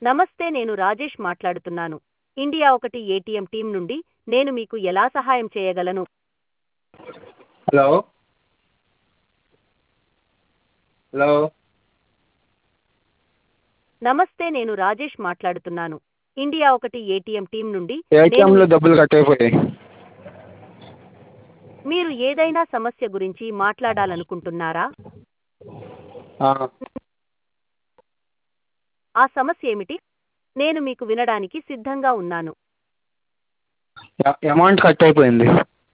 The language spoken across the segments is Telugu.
నమస్తే నేను రాజేష్ మాట్లాడుతున్నాను ఇండియా ఒకటి ఏటీఎం టీం నుండి నేను మీకు ఎలా సహాయం చేయగలను హలో హలో నమస్తే నేను రాజేష్ మాట్లాడుతున్నాను ఇండియా ఒకటి ఏటీఎం టీం నుండి నేను ఏటీఎంలో డబ్బులు కట్ అయిపోయాయి మీరు ఏదైనా సమస్య గురించి మాట్లాడాలనుకుంటున్నారా ఆ, ఆ సమస్య ఏమిటి నేను మీకు వినడానికి సిద్ధంగా ఉన్నాను అ- అమౌంట్ కట్ అయిపోయింది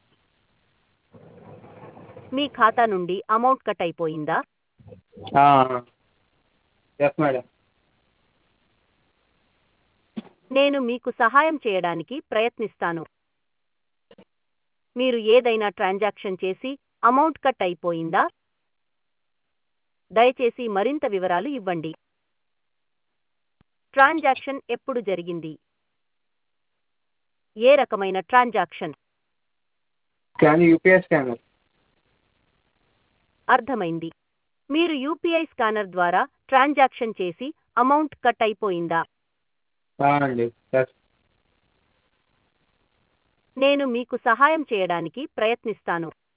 మీ ఖాతా నుండి అమౌంట్ కట్ అయిపోయిందా ఎస్ మేడం నేను మీకు సహాయం చేయడానికి ప్రయత్నిస్తాను మీరు ఏదైనా ట్రాన్సాక్షన్ చేసి అమౌంట్ కట్ అయిపోయిందా దయచేసి మరింత వివరాలు ఇవ్వండి ట్రాన్సాక్షన్ ఎప్పుడు జరిగింది ఏ రకమైన ట్రాన్సాక్షన్ స్కాన్ యూపీఐ స్కానర్ అర్థమైంది మీరు యూపీఐ స్కానర్ ద్వారా ట్రాన్సాక్షన్ చేసి అమౌంట్ కట్ అయిపోయిందా అండి ఎస్ నేను మీకు సహాయం చేయడానికి ప్రయత్నిస్తాను